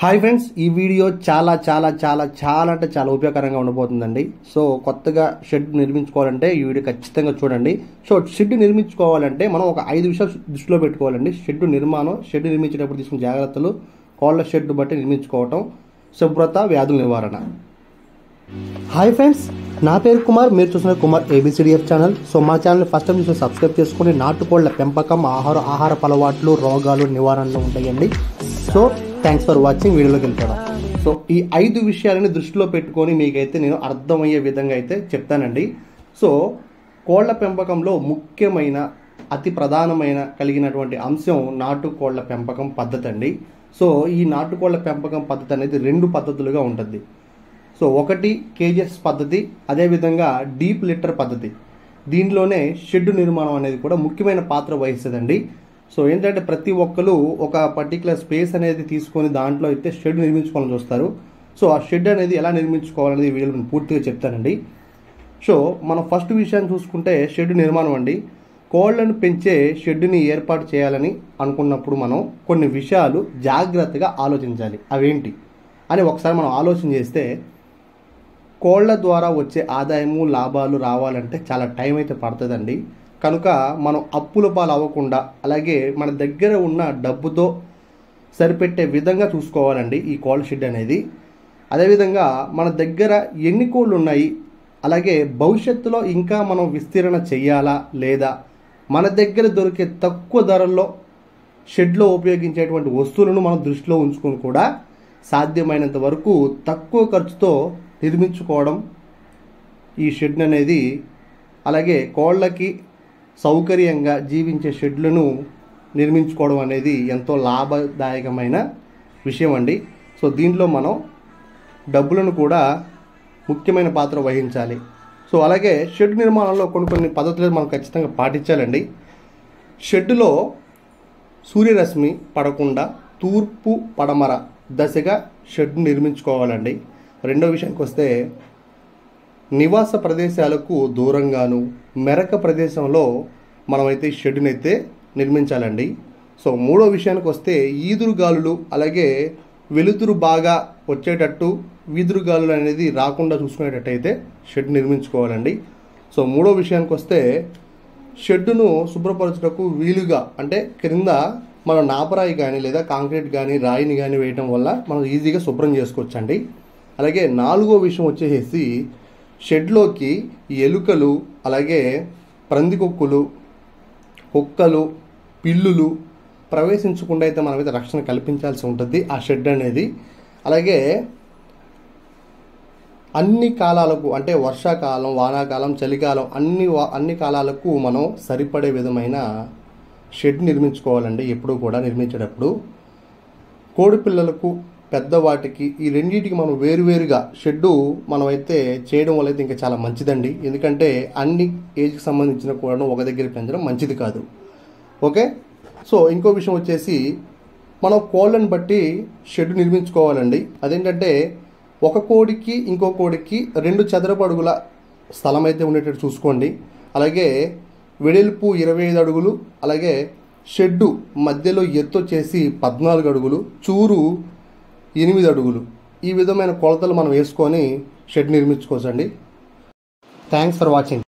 hi friends ఈ video చాలా చాలా చాలా చాలా అంటే చాలా ఉపయోగకరంగా ఉండబోతుందండి సో కొత్తగా షెడ్ నిర్మించుకోవాలంటే ఈ వీడియో ఖచ్చితంగా చూడండి సో షెడ్ నిర్మించుకోవాలంటే మనం ఒక ఐదు విషయాలు దృష్టిలో పెట్టుకోవాలండి షెడ్ నిర్మాణం షెడ్ నిర్మించేటప్పుడు తీసుకున్న జాగ్రత్తలు కోళ్ల షెడ్ బట్టి నిర్మించుకోవటం శుభ్రత వ్యాధుల నివారణ హాయ్ ఫ్రెండ్స్ నా పేరు కుమార్ మీరు చూసిన కుమార్ ఏబిసిడిఎఫ్ ఛానల్ సో మా ఛానల్ ఫస్ట్ టైం చూసి సబ్స్క్రైబ్ చేసుకుని నాటుకోళ్ల పెంపకం ఆహార ఆహార అలవాట్లు రోగాలు నివారణలు ఉంటాయండి సో థ్యాంక్స్ ఫర్ వాచింగ్ వీడియోలోకి వెళ్తాను సో ఈ ఐదు విషయాలని దృష్టిలో పెట్టుకొని మీకైతే నేను అర్థమయ్యే విధంగా అయితే చెప్తానండి సో కోళ్ల పెంపకంలో ముఖ్యమైన అతి ప్రధానమైన కలిగినటువంటి అంశం నాటుకోళ్ల పెంపకం పద్ధతి అండి సో ఈ నాటుకోళ్ల పెంపకం పద్ధతి అనేది రెండు పద్ధతులుగా ఉంటుంది సో ఒకటి కేజెస్ పద్ధతి అదేవిధంగా డీప్ లిటర్ పద్ధతి దీనిలోనే షెడ్ నిర్మాణం అనేది కూడా ముఖ్యమైన పాత్ర వహిస్తుందండి సో ఏంటంటే ప్రతి ఒక్కరు ఒక పర్టికులర్ స్పేస్ అనేది తీసుకొని దాంట్లో అయితే షెడ్ నిర్మించుకోవాలని చూస్తారు సో ఆ షెడ్ అనేది ఎలా నిర్మించుకోవాలనేది ఈ వీడియోలో నేను పూర్తిగా చెప్తానండి సో మనం ఫస్ట్ విషయాన్ని చూసుకుంటే షెడ్ నిర్మాణం అండి కోళ్లను పెంచే షెడ్ని ఏర్పాటు చేయాలని అనుకున్నప్పుడు మనం కొన్ని విషయాలు జాగ్రత్తగా ఆలోచించాలి అవేంటి అని ఒకసారి మనం ఆలోచన చేస్తే కోళ్ల ద్వారా వచ్చే ఆదాయము లాభాలు రావాలంటే చాలా టైం అయితే పడుతుందండి కనుక మనం అప్పుల పాలు అవ్వకుండా అలాగే మన దగ్గర ఉన్న డబ్బుతో సరిపెట్టే విధంగా చూసుకోవాలండి ఈ కోళ్ళ షెడ్ అనేది అదేవిధంగా మన దగ్గర ఎన్ని కోళ్ళు ఉన్నాయి అలాగే భవిష్యత్తులో ఇంకా మనం విస్తీరణ చేయాలా లేదా మన దగ్గర దొరికే తక్కువ ధరల్లో షెడ్లో ఉపయోగించేటువంటి వస్తువులను మనం దృష్టిలో ఉంచుకొని కూడా సాధ్యమైనంత వరకు తక్కువ ఖర్చుతో నిర్మించుకోవడం ఈ షెడ్ అనేది అలాగే కోళ్ళకి సౌకర్యంగా జీవించే షెడ్లను నిర్మించుకోవడం అనేది ఎంతో లాభదాయకమైన విషయం అండి సో దీంట్లో మనం డబ్బులను కూడా ముఖ్యమైన పాత్ర వహించాలి సో అలాగే షెడ్ నిర్మాణంలో కొన్ని కొన్ని పద్ధతులు మనం ఖచ్చితంగా పాటించాలండి షెడ్డులో సూర్యరశ్మి పడకుండా తూర్పు పడమర దశగా షెడ్ నిర్మించుకోవాలండి రెండో విషయానికి వస్తే నివాస ప్రదేశాలకు దూరంగాను మెరక ప్రదేశంలో మనమైతే షెడ్ని అయితే నిర్మించాలండి సో మూడో విషయానికి వస్తే ఈదురు గాలులు అలాగే వెలుతురు బాగా వచ్చేటట్టు వీదురు గాలులు అనేది రాకుండా చూసుకునేటట్టయితే షెడ్ నిర్మించుకోవాలండి సో మూడో విషయానికి వస్తే షెడ్డును శుభ్రపరచుటకు వీలుగా అంటే క్రింద మనం నాపరాయి కానీ లేదా కాంక్రీట్ కానీ రాయిని కానీ వేయటం వల్ల మనం ఈజీగా శుభ్రం చేసుకోవచ్చండి అలాగే నాలుగో విషయం వచ్చేసి షెడ్లోకి ఎలుకలు అలాగే పందికొక్కులు కుక్కలు పిల్లులు ప్రవేశించకుండా అయితే మనమైతే రక్షణ కల్పించాల్సి ఉంటుంది ఆ షెడ్ అనేది అలాగే అన్ని కాలాలకు అంటే వర్షాకాలం వానాకాలం చలికాలం అన్ని వా- అన్ని కాలాలకు మనం సరిపడే విధమైన షెడ్ నిర్మించుకోవాలండి ఎప్పుడు కూడా నిర్మించేటప్పుడు కోడి పిల్లలకు పెద్దవాటికి ఈ రెండింటికి మనం వేరువేరుగా షెడ్డు మనం అయితే చేయడం వల్ల అయితే ఇంకా చాలా మంచిదండి ఎందుకంటే అన్ని ఏజ్కి సంబంధించిన కూడా ఒక దగ్గర పెంచడం మంచిది కాదు ఓకే సో ఇంకో విషయం వచ్చేసి మనం కోళ్ళని బట్టి షెడ్ నిర్మించుకోవాలండి అదేంటంటే ఒక కోడికి ఇంకో కోడికి రెండు చదరపు అడుగుల స్థలం అయితే ఉండేటట్టు చూసుకోండి అలాగే వెడల్పు ఇరవై ఐదు అడుగులు అలాగే షెడ్డు మధ్యలో ఎత్తు వచ్చేసి పద్నాలుగు అడుగులు చూరు ఎనిమిది అడుగులు ఈ విధమైన కొలతలు మనం వేసుకొని షెడ్ నిర్మించుకోవచ్చండి థ్యాంక్స్ ఫర్ వాచింగ్